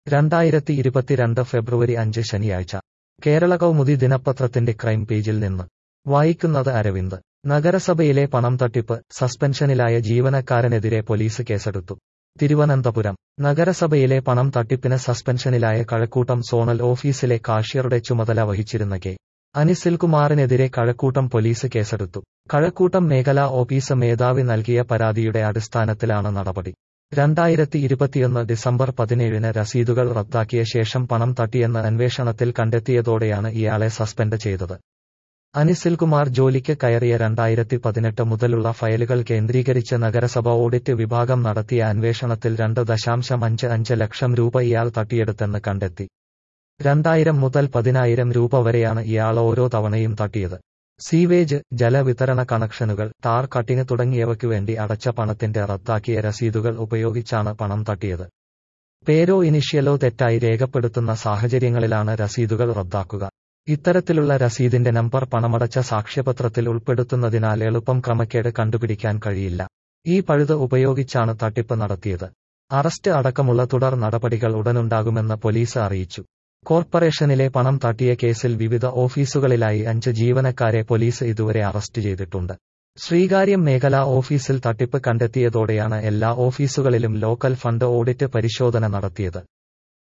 രണ്ടായിരത്തി ഇരുപത്തിരണ്ട് ഫെബ്രുവരി അഞ്ച് ശനിയാഴ്ച കേരള കൗമുദി ദിനപത്രത്തിന്റെ ക്രൈം പേജിൽ നിന്ന് വായിക്കുന്നത് അരവിന്ദ് നഗരസഭയിലെ പണം തട്ടിപ്പ് സസ്പെൻഷനിലായ ജീവനക്കാരനെതിരെ പോലീസ് കേസെടുത്തു തിരുവനന്തപുരം നഗരസഭയിലെ പണം തട്ടിപ്പിന് സസ്പെൻഷനിലായ കഴക്കൂട്ടം സോണൽ ഓഫീസിലെ കാഷ്യറുടെ ചുമതല വഹിച്ചിരുന്ന കെ അനിസിൽകുമാറിനെതിരെ കഴക്കൂട്ടം പോലീസ് കേസെടുത്തു കഴക്കൂട്ടം മേഖലാ ഓഫീസ് മേധാവി നൽകിയ പരാതിയുടെ അടിസ്ഥാനത്തിലാണ് നടപടി രണ്ടായിരത്തി ഇരുപത്തിയൊന്ന് ഡിസംബർ പതിനേഴിന് രസീതുകൾ റദ്ദാക്കിയ ശേഷം പണം തട്ടിയെന്ന് അന്വേഷണത്തിൽ കണ്ടെത്തിയതോടെയാണ് ഇയാളെ സസ്പെൻഡ് ചെയ്തത് അനിസിൽകുമാർ ജോലിക്ക് കയറിയ രണ്ടായിരത്തി പതിനെട്ട് മുതലുള്ള ഫയലുകൾ കേന്ദ്രീകരിച്ച് നഗരസഭ ഓഡിറ്റ് വിഭാഗം നടത്തിയ അന്വേഷണത്തിൽ രണ്ട് ദശാംശം അഞ്ച് അഞ്ച് ലക്ഷം രൂപ ഇയാൾ തട്ടിയെടുത്തെന്ന് കണ്ടെത്തി രണ്ടായിരം മുതൽ പതിനായിരം രൂപ വരെയാണ് ഇയാൾ ഓരോ തവണയും തട്ടിയത് സീവേജ് ജലവിതരണ കണക്ഷനുകൾ ടാർ കട്ടിങ് തുടങ്ങിയവയ്ക്കു വേണ്ടി അടച്ച പണത്തിന്റെ റദ്ദാക്കിയ രസീതുകൾ ഉപയോഗിച്ചാണ് പണം തട്ടിയത് പേരോ ഇനിഷ്യലോ തെറ്റായി രേഖപ്പെടുത്തുന്ന സാഹചര്യങ്ങളിലാണ് രസീതുകൾ റദ്ദാക്കുക ഇത്തരത്തിലുള്ള രസീതിന്റെ നമ്പർ പണമടച്ച സാക്ഷ്യപത്രത്തിൽ ഉൾപ്പെടുത്തുന്നതിനാൽ എളുപ്പം ക്രമക്കേട് കണ്ടുപിടിക്കാൻ കഴിയില്ല ഈ പഴുത് ഉപയോഗിച്ചാണ് തട്ടിപ്പ് നടത്തിയത് അറസ്റ്റ് അടക്കമുള്ള തുടർ നടപടികൾ ഉടനുണ്ടാകുമെന്ന് പോലീസ് അറിയിച്ചു കോർപ്പറേഷനിലെ പണം തട്ടിയ കേസിൽ വിവിധ ഓഫീസുകളിലായി അഞ്ച് ജീവനക്കാരെ പോലീസ് ഇതുവരെ അറസ്റ്റ് ചെയ്തിട്ടുണ്ട് ശ്രീകാര്യം മേഖലാ ഓഫീസിൽ തട്ടിപ്പ് കണ്ടെത്തിയതോടെയാണ് എല്ലാ ഓഫീസുകളിലും ലോക്കൽ ഫണ്ട് ഓഡിറ്റ് പരിശോധന നടത്തിയത്